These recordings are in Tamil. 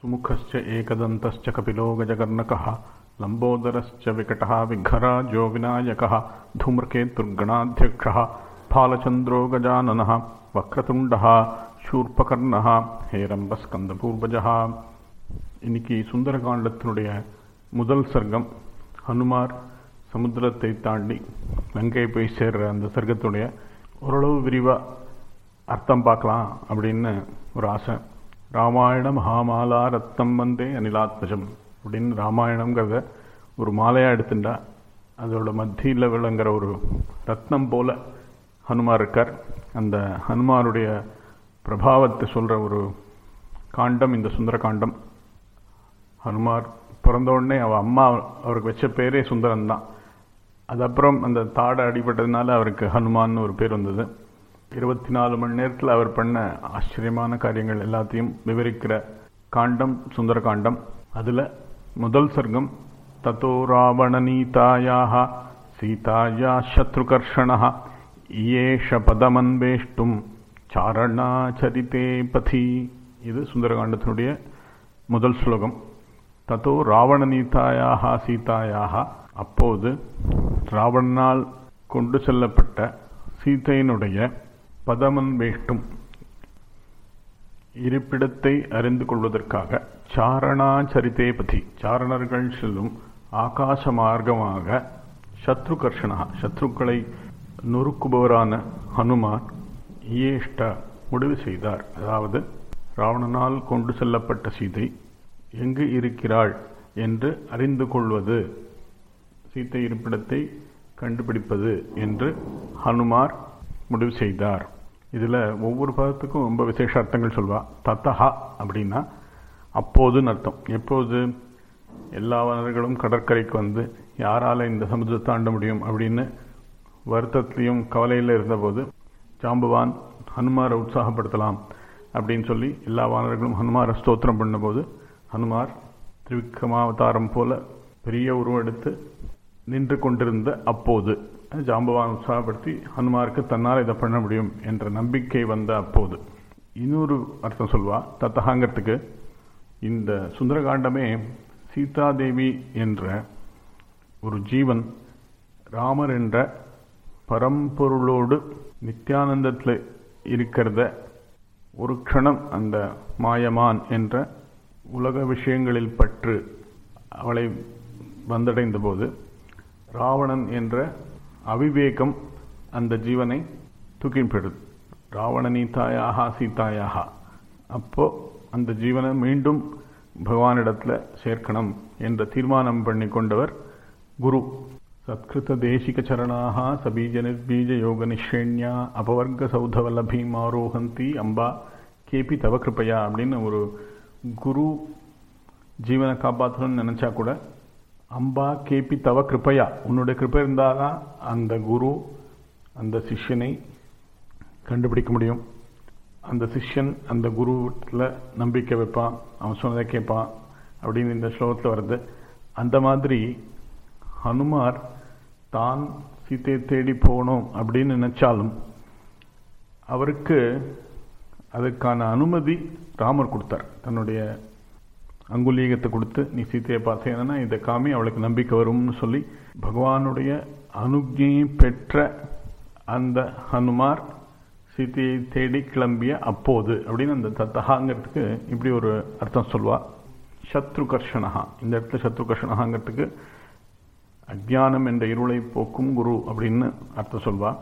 सुमुखश्च एकदन्तश्च कपिलो गजकर्णकः लम्बोदरश्च विकटः विघ्नराजो विनायकः धूम्रकेतुर्गणाध्यक्षः फालचन्द्रो गजाननः वक्रतुण्डः शूर्पकर्णः हेरம்பஸ்கந்தபூர்வஜः இன்னைக்கு சுந்தரகாண்டத்தினுடைய முதல் சர்க்கம் ஹனுமார் சமுத்திரத்தை தாண்டி லங்கை போய் சேர்ற அந்த சர்க்கத்துடைய ஓரளவு விரிவாக அர்த்தம் பார்க்கலாம் அப்படின்னு ஒரு ஆசை ராமாயண மகாமாலா ரத்தம் வந்தே அனிலாத்மஜம் அப்படின்னு ராமாயணங்கிறத ஒரு மாலையாக எடுத்துட்டா அதோட மத்தியில் விளங்குற ஒரு ரத்னம் போல ஹனுமார் இருக்கார் அந்த ஹனுமாருடைய பிரபாவத்தை சொல்கிற ஒரு காண்டம் இந்த சுந்தர காண்டம் ஹனுமார் பிறந்த உடனே அவள் அம்மா அவருக்கு வச்ச பேரே சுந்தரன் தான் அது அப்புறம் அந்த தாடை அடிபட்டதுனால அவருக்கு ஹனுமான்னு ஒரு பேர் வந்தது இருபத்தி நாலு மணி நேரத்தில் அவர் பண்ண ஆச்சரியமான காரியங்கள் எல்லாத்தையும் விவரிக்கிற காண்டம் சுந்தர காண்டம் அதில் முதல் சர்க்கம் தத்தோ ராவணநீதாயாக சீதாயா சத்ருகர்ஷண இயேஷ பதமன்வேஷ்டும் சாரணாச்சரித்தே பதி இது சுந்தரகாண்டத்தினுடைய முதல் ஸ்லோகம் தத்தோ ராவணநீதாயாக சீதாயாக அப்போது ராவணனால் கொண்டு செல்லப்பட்ட சீதையினுடைய பதமன் வேஷ்டும் இருப்பிடத்தை அறிந்து கொள்வதற்காக சாரணாச்சரித்தே பதி சாரணர்கள் செல்லும் ஆகாச மார்க்கமாக சத்ருகர்ஷனா சத்ருக்களை நொறுக்குபவரான ஹனுமான் இயேஷ்ட முடிவு செய்தார் அதாவது ராவணனால் கொண்டு செல்லப்பட்ட சீதை எங்கு இருக்கிறாள் என்று அறிந்து கொள்வது சீத்தை இருப்பிடத்தை கண்டுபிடிப்பது என்று ஹனுமார் முடிவு செய்தார் இதில் ஒவ்வொரு பதத்துக்கும் ரொம்ப விசேஷ அர்த்தங்கள் சொல்வா தத்தஹா அப்படின்னா அப்போதுன்னு அர்த்தம் எப்போது எல்லா வனர்களும் கடற்கரைக்கு வந்து யாரால் இந்த சமுத்திரத்தை தாண்ட முடியும் அப்படின்னு வருத்தத்திலையும் கவலையில் இருந்தபோது ஜாம்புவான் ஹனுமாரை உற்சாகப்படுத்தலாம் அப்படின்னு சொல்லி எல்லா வானர்களும் ஹனுமாரை ஸ்தோத்திரம் பண்ணும்போது ஹனுமார் திரிவிக்ரமாவதாரம் போல பெரிய உருவம் எடுத்து நின்று கொண்டிருந்த அப்போது ஜாம்பவான் உற்சாகப்படுத்தி ஹனுமாருக்கு தன்னால் இதை பண்ண முடியும் என்ற நம்பிக்கை வந்த அப்போது இன்னொரு அர்த்தம் சொல்வா தத்தகாங்கிறதுக்கு இந்த சுந்தரகாண்டமே சீதாதேவி என்ற ஒரு ஜீவன் ராமர் என்ற பரம்பொருளோடு நித்யானந்தத்தில் இருக்கிறத ஒரு க்ஷணம் அந்த மாயமான் என்ற உலக விஷயங்களில் பற்று அவளை வந்தடைந்த போது ராவணன் என்ற அவிவேகம் அந்த ஜீவனை தூக்கிப்படுது ராவணநீதாயாக சீதாயாக அப்போ அந்த ஜீவனை மீண்டும் பகவானிடத்தில் சேர்க்கணும் என்ற தீர்மானம் பண்ணி கொண்டவர் குரு சத்கிருத தேசிக சரணாக சபீஜ நிர்பீஜ யோக நிஷேண்யா அபவர்க்க சௌதவல்லபீம் ஆரோகந்தி அம்பா கேபி தவ கிருப்பையா அப்படின்னு ஒரு குரு ஜீவனை காப்பாற்றணும்னு நினச்சா கூட அம்பா கேபி தவ கிருப்பையா உன்னுடைய கிருப்பை இருந்தால் தான் அந்த குரு அந்த சிஷ்யனை கண்டுபிடிக்க முடியும் அந்த சிஷ்யன் அந்த குருவில் நம்பிக்கை வைப்பான் அவன் சொன்னதை கேட்பான் அப்படின்னு இந்த ஸ்லோகத்தில் வருது அந்த மாதிரி ஹனுமார் தான் சீத்தையை தேடி போகணும் அப்படின்னு நினைச்சாலும் அவருக்கு அதுக்கான அனுமதி ராமர் கொடுத்தார் தன்னுடைய அங்குலீகத்தை கொடுத்து நீ சீத்தையை பார்த்தேன்னா இதை காமி அவளுக்கு நம்பிக்கை வரும்னு சொல்லி பகவானுடைய அனுஜையை பெற்ற அந்த ஹனுமார் சீத்தையை தேடி கிளம்பிய அப்போது அப்படின்னு அந்த தத்தகாங்கிறதுக்கு இப்படி ஒரு அர்த்தம் சொல்வா சத்ருகர்ஷனஹா இந்த இடத்துல சத்ருகர்ஷனஹாங்கிறதுக்கு அஜானம் என்ற இருளை போக்கும் குரு அப்படின்னு அர்த்தம் சொல்வா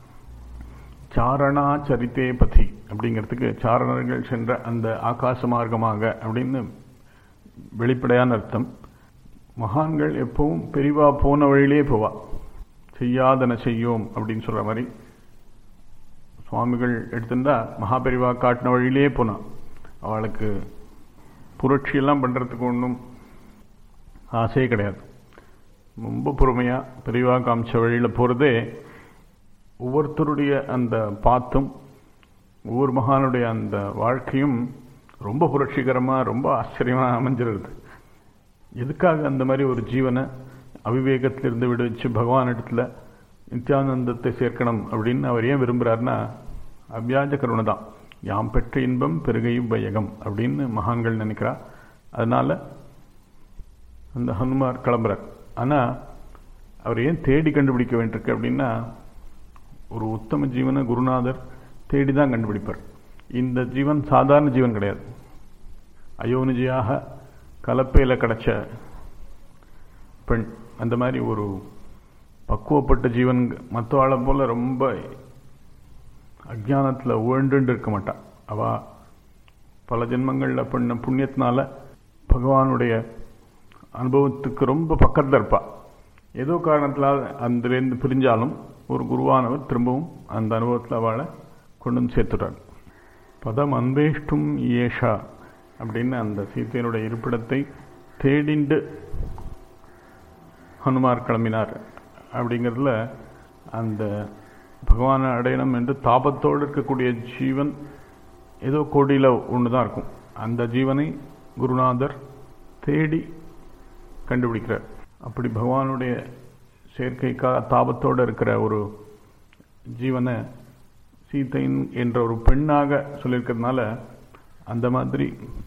சாரணா சரித்தே பதி அப்படிங்கிறதுக்கு சாரணர்கள் சென்ற அந்த ஆகாச மார்க்கமாக அப்படின்னு வெளிப்படையான அர்த்தம் மகான்கள் எப்பவும் பெரிவா போன வழியிலே போவா செய்யாதன செய்யோம் அப்படின்னு சொல்ற மாதிரி சுவாமிகள் எடுத்திருந்தா மகாபெரிவா காட்டின வழியிலே போனான் அவளுக்கு புரட்சியெல்லாம் பண்ணுறதுக்கு ஒன்றும் ஆசையே கிடையாது ரொம்ப பொறுமையாக பெரிவா காமிச்ச வழியில் போகிறதே ஒவ்வொருத்தருடைய அந்த பாத்தும் ஒவ்வொரு மகானுடைய அந்த வாழ்க்கையும் ரொம்ப புரட்சிகரமாக ரொம்ப ஆச்சரியமாக அமைஞ்சிருது எதுக்காக அந்த மாதிரி ஒரு ஜீவனை அவிவேகத்திலிருந்து விடுவிச்சு பகவான் இடத்துல நித்யானந்தத்தை சேர்க்கணும் அப்படின்னு அவர் ஏன் விரும்புகிறாருன்னா அவ்யாஜ கருணை தான் யாம் பெற்ற இன்பம் பெருகையும் வையகம் அப்படின்னு மகான்கள் நினைக்கிறா அதனால் அந்த ஹனுமார் கிளம்புறார் ஆனால் அவர் ஏன் தேடி கண்டுபிடிக்க வேண்டியிருக்கு அப்படின்னா ஒரு உத்தம ஜீவனை குருநாதர் தேடி தான் கண்டுபிடிப்பார் இந்த ஜீவன் சாதாரண ஜீவன் கிடையாது அயோனிஜியாக கலப்பையில் கிடைச்ச பெண் அந்த மாதிரி ஒரு பக்குவப்பட்ட ஜீவன் மற்றவாளை போல ரொம்ப அஜானத்தில் உழண்டுண்டு இருக்க மாட்டான் அவ பல ஜென்மங்களில் பண்ண புண்ணியத்தினால பகவானுடைய அனுபவத்துக்கு ரொம்ப பக்கத்தில் இருப்பா ஏதோ காரணத்தினால் அதுலேருந்து பிரிஞ்சாலும் ஒரு குருவானவர் திரும்பவும் அந்த அனுபவத்தில் அவளை கொண்டு வந்து சேர்த்துட்டார் பதம் அன்பேஷ்டும் ஏஷா அப்படின்னு அந்த சீத்தையனுடைய இருப்பிடத்தை தேடிண்டு ஹனுமார் கிளம்பினார் அப்படிங்கிறதுல அந்த பகவானை அடையணும் என்று தாபத்தோடு இருக்கக்கூடிய ஜீவன் ஏதோ கோடியில் ஒன்று தான் இருக்கும் அந்த ஜீவனை குருநாதர் தேடி கண்டுபிடிக்கிறார் அப்படி பகவானுடைய சேர்க்கைக்காக தாபத்தோடு இருக்கிற ஒரு ஜீவனை சீத்தைன் என்ற ஒரு பெண்ணாக சொல்லியிருக்கிறதுனால அந்த மாதிரி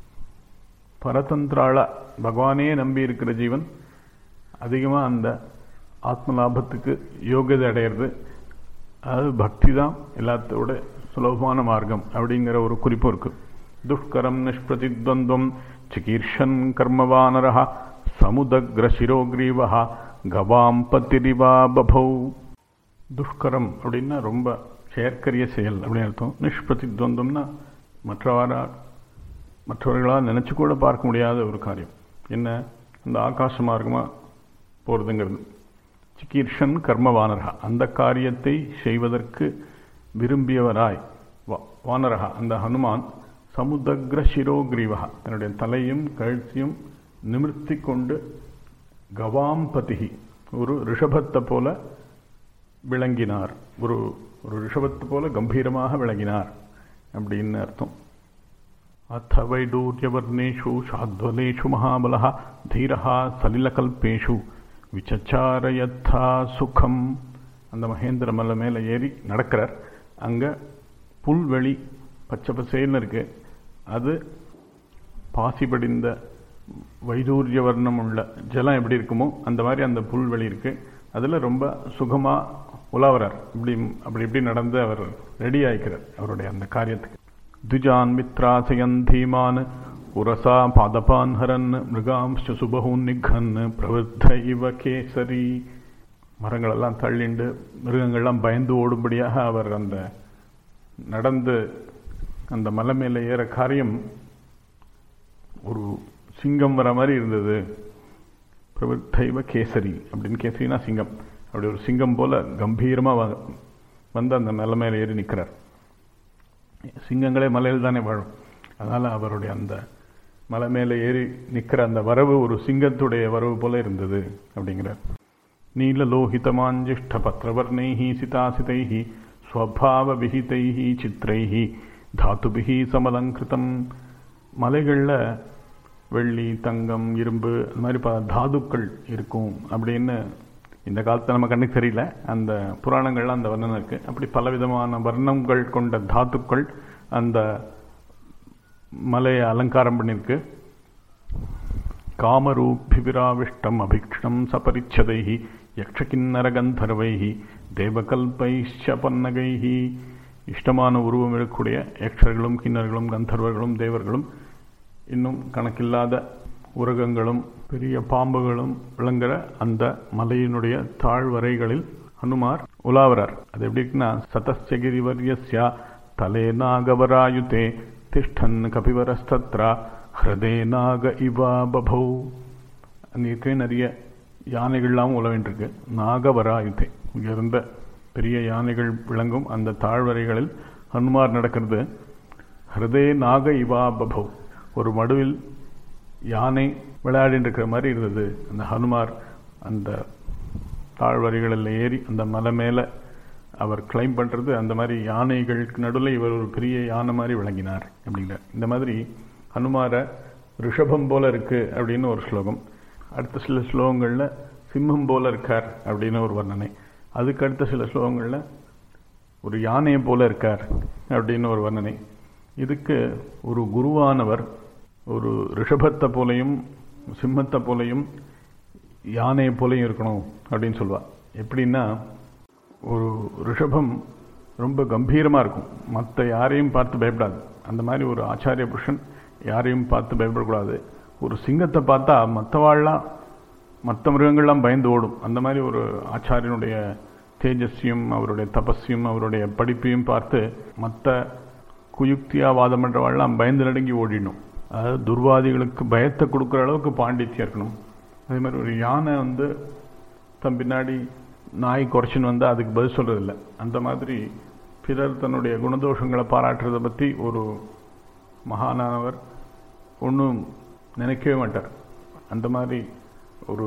பரதந்திராள பகவானே நம்பி இருக்கிற ஜீவன் அதிகமாக அந்த ஆத்ம லாபத்துக்கு யோகியதை அடையிறது அதாவது பக்தி தான் எல்லாத்தோட சுலபமான மார்க்கம் அப்படிங்கிற ஒரு குறிப்பும் இருக்கு துஷ்கரம் நிஷ்பிரதித்வந்தம் சிகீர்ஷன் கர்மவானரா சமுதக்ர சிரோக்ரீவா கவாம் பத்திரிவா பபௌ துஷ்கரம் அப்படின்னா ரொம்ப செயற்கரிய செயல் அப்படின்னு அர்த்தம் நிஷ்பிரதித்வந்தம்னா மற்றவாரா மற்றவர்களால் நினச்சி கூட பார்க்க முடியாத ஒரு காரியம் என்ன அந்த ஆகாச மார்க்கமாக போகிறதுங்கிறது சிகீர்ஷன் கர்மவானரகா அந்த காரியத்தை செய்வதற்கு விரும்பியவராய் வானரகா அந்த ஹனுமான் சமுதக்ர சிரோக்ரீவகா தன்னுடைய தலையும் கழுத்தையும் நிமிர்த்தி கொண்டு கவாம்பதிகி ஒரு ரிஷபத்தை போல விளங்கினார் ஒரு ஒரு ரிஷபத்தை போல கம்பீரமாக விளங்கினார் அப்படின்னு அர்த்தம் அத்த வைடூரியவர்ணேஷு சாத்வலேஷு மகாபல தீரா சலிலகல்பேஷு விசச்சாரயத்தா சுகம் அந்த மகேந்திர மலை மேலே ஏறி நடக்கிறார் அங்கே புல்வெளி பச்சை பசேல்னு இருக்கு அது பாசி படிந்த வைதூரிய வர்ணம் உள்ள ஜலம் எப்படி இருக்குமோ அந்த மாதிரி அந்த புல்வெளி இருக்கு அதில் ரொம்ப சுகமாக உலாவறார் இப்படி அப்படி இப்படி நடந்து அவர் ரெடி ஆயிக்கிறார் அவருடைய அந்த காரியத்துக்கு துஜான் மித்ராசயன் தீமான் உரசா பாதபான் ஹரன் மிருகாம்ச சுபகூன் நிகன் பிரவத்த இவ கேசரி மரங்களெல்லாம் தள்ளிண்டு மிருகங்கள்லாம் பயந்து ஓடும்படியாக அவர் அந்த நடந்து அந்த மலை மேலே ஏற காரியம் ஒரு சிங்கம் வர மாதிரி இருந்தது பிரவத்தைவ கேசரி அப்படின்னு கேசரினா சிங்கம் அப்படி ஒரு சிங்கம் போல கம்பீரமாக வந்து அந்த மலை மேலே ஏறி நிற்கிறார் சிங்கங்களே மலையில் தானே வாழும் அதனால் அவருடைய அந்த மலை மேலே ஏறி நிற்கிற அந்த வரவு ஒரு சிங்கத்துடைய வரவு போல இருந்தது அப்படிங்கிறார் நீலலோகிதமாஞ்சிஷ்ட பத்திரவர்ணைஹி சிதாசிதைஹி ஸ்வபாவ விஹிதைஹி சித்திரைஹி தாத்துபிஹி சமலங்கிருதம் மலைகளில் வெள்ளி தங்கம் இரும்பு அந்த மாதிரி பல தாதுக்கள் இருக்கும் அப்படின்னு இந்த காலத்தில் நம்ம கண்ணுக்கு தெரியல அந்த புராணங்கள்லாம் அந்த வர்ணனை இருக்குது அப்படி பலவிதமான வர்ணங்கள் கொண்ட தாத்துக்கள் அந்த மலையை அலங்காரம் பண்ணியிருக்கு காமரூபிவிராவிஷ்டம் அபிக்ஷணம் சபரிச்சதைஹி யக்ஷகிண்ணரகந்தர்வைஹி தேவகல்பைஷ்ச பன்னகைஹி இஷ்டமான உருவம் இருக்கக்கூடிய யக்ஷர்களும் கிண்ணர்களும் கந்தர்வர்களும் தேவர்களும் இன்னும் கணக்கில்லாத உரகங்களும் பெரிய பாம்புகளும் விளங்குற அந்த மலையினுடைய தாழ்வரைகளில் ஹனுமார் உலாவரார் அது எப்படி இருக்குன்னா சதஸ்யகிரிவர்யஸ்யா தலே நாகவராயுதே திஷ்டன் கபிவரஸ்தத்ரா ஹிருதே நாக இவா பபௌ அங்கே இருக்க நிறைய யானைகள்லாம் உல வேண்டியிருக்கு நாகவராயுதே இங்கே இருந்த பெரிய யானைகள் விளங்கும் அந்த தாழ்வரைகளில் ஹனுமார் நடக்கிறது ஹிருதே நாக இவா பபௌ ஒரு மடுவில் யானை விளையாடிட்டு இருக்கிற மாதிரி இருந்தது அந்த ஹனுமார் அந்த தாழ்வரிகளில் ஏறி அந்த மலை மேலே அவர் கிளைம் பண்ணுறது அந்த மாதிரி யானைகளுக்கு நடுவில் இவர் ஒரு பெரிய யானை மாதிரி விளங்கினார் அப்படிங்கிற இந்த மாதிரி ஹனுமாரை ரிஷபம் போல இருக்கு அப்படின்னு ஒரு ஸ்லோகம் அடுத்த சில ஸ்லோகங்களில் சிம்மம் போல இருக்கார் அப்படின்னு ஒரு வர்ணனை அதுக்கு அடுத்த சில ஸ்லோகங்களில் ஒரு யானையை போல இருக்கார் அப்படின்னு ஒரு வர்ணனை இதுக்கு ஒரு குருவானவர் ஒரு ரிஷபத்தை போலையும் சிம்மத்தை போலையும் யானையை போலையும் இருக்கணும் அப்படின்னு சொல்லுவா எப்படின்னா ஒரு ரிஷபம் ரொம்ப கம்பீரமாக இருக்கும் மற்ற யாரையும் பார்த்து பயப்படாது அந்த மாதிரி ஒரு ஆச்சாரிய புருஷன் யாரையும் பார்த்து பயப்படக்கூடாது ஒரு சிங்கத்தை பார்த்தா மற்றவாள்லாம் மற்ற மிருகங்கள்லாம் பயந்து ஓடும் அந்த மாதிரி ஒரு ஆச்சாரியனுடைய தேஜஸ்யும் அவருடைய தபஸ்யும் அவருடைய படிப்பையும் பார்த்து மற்ற குயுக்தியா வாதம் பண்ணுறவாள்லாம் பயந்து நடுங்கி ஓடிடணும் அதாவது துர்வாதிகளுக்கு பயத்தை கொடுக்குற அளவுக்கு பாண்டித்யம் இருக்கணும் அதே மாதிரி ஒரு யானை வந்து தன் பின்னாடி நாய் குறைச்சின்னு வந்தால் அதுக்கு பதில் சொல்கிறதில்ல அந்த மாதிரி பிறர் தன்னுடைய குணதோஷங்களை பாராட்டுறதை பற்றி ஒரு மகானானவர் ஒன்றும் நினைக்கவே மாட்டார் அந்த மாதிரி ஒரு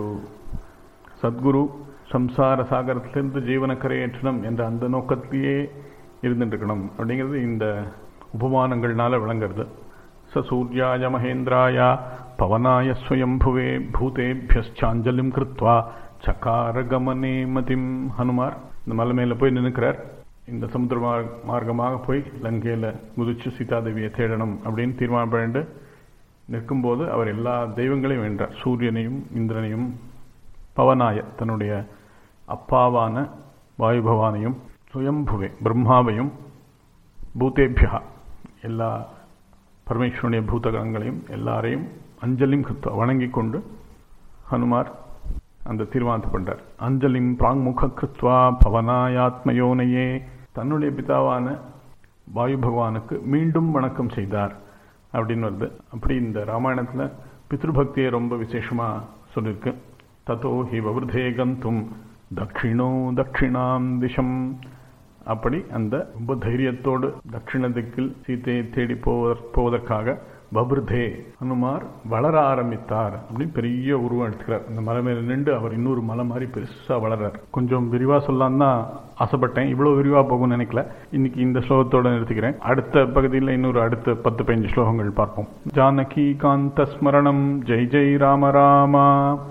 சத்குரு சம்சார சாகரத்திலிருந்து ஜீவன கரையேற்றணும் என்ற அந்த நோக்கத்திலேயே இருந்துட்டுருக்கணும் அப்படிங்கிறது இந்த உபமானங்கள்னால விளங்குறது ச சூர்யாய மகேந்திராய பவனாய ஸ்வயம்புவே பூதேபியச்சாஞ்சலிம் கிருத்வா சக்கார கமனே மதிம் ஹனுமார் இந்த மலை மேல போய் நின்னுக்கிறார் இந்த சமுத்திர மார்க்கமாக போய் லங்கையில குதிச்சு சீதாதேவியை தேடணும் அப்படின்னு தீர்மானம் பண்ணிட்டு நிற்கும்போது அவர் எல்லா தெய்வங்களையும் வென்றார் சூரியனையும் இந்திரனையும் பவனாய தன்னுடைய அப்பாவான வாயுபவானையும் சுயம்புவே பிரம்மாவையும் பூதேபியா எல்லா பரமேஸ்வரனுடைய பூதகங்களையும் எல்லாரையும் அஞ்சலியும் கிருத்வா வணங்கி கொண்டு ஹனுமார் அந்த தீர்மானத்தை பண்றார் அஞ்சலிம் பிராங்முக கிருத்வா பவனாயாத்மயோனையே தன்னுடைய பிதாவான வாயு பகவானுக்கு மீண்டும் வணக்கம் செய்தார் அப்படின்னு வருது அப்படி இந்த ராமாயணத்துல பித்ருபக்தியை ரொம்ப விசேஷமா சொல்லியிருக்கு தத்தோ ஹி வவருதே கந்தும் தட்சிணோ தட்சிணாம் திசம் அப்படி அந்த ரொம்ப தைரியத்தோடு தட்சிண திக்கில் சீத்தையை தேடி போவதற் போவதற்காக பபிருதே ஹனுமார் வளர ஆரம்பித்தார் அப்படின்னு பெரிய உருவம் எடுத்துக்கிறார் அந்த மலை மேல நின்று அவர் இன்னொரு மலை மாதிரி பெருசா வளர்றார் கொஞ்சம் விரிவா சொல்லலாம் தான் ஆசைப்பட்டேன் இவ்வளவு விரிவா போகும்னு நினைக்கல இன்னைக்கு இந்த ஸ்லோகத்தோட நிறுத்திக்கிறேன் அடுத்த பகுதியில் இன்னொரு அடுத்த பத்து பதினஞ்சு ஸ்லோகங்கள் பார்ப்போம் ஜானகி காந்த ஸ்மரணம் ஜெய் ஜெய் ராம ராமா